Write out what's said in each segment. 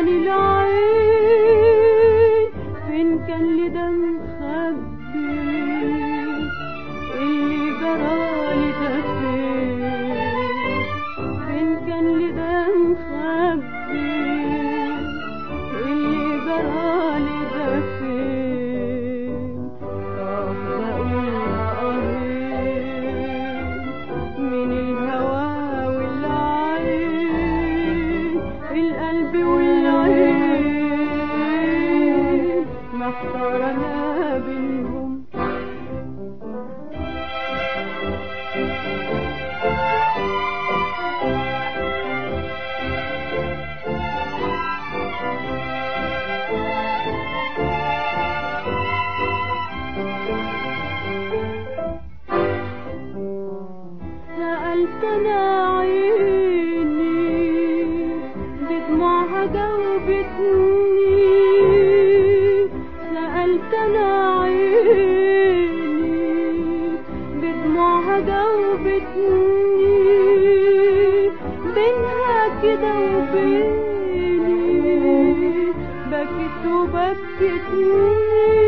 العين فين كان لده مخبي اللي جرالي ده فين فين كان لده مخبي اللي جرالي ده فين طب بقول آهين من الهوى والعين القلب والعين محتار انا بينهم سألت أنا عيني بدموعها جاوبتني سألت أنا عيني بدموعها جاوبتني بينها كده وبيني بكت وبكتني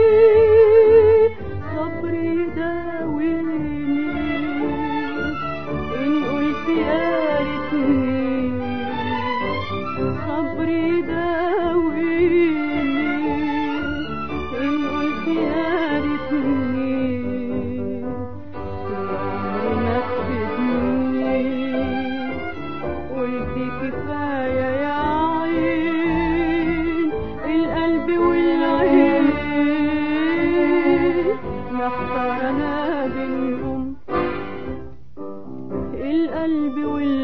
صبري داويني إن قلت يا ريتني صبري داويني إن قلت يا ريتني العمر نفذني قلت كفاية يا عين القلب والعين محتار أنا بينهم القلب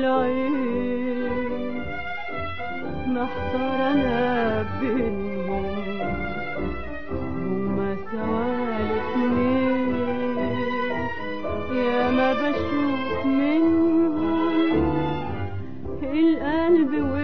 والعين محتار انا بينهم هما سوا الاتنين يا ما بشوف منهم القلب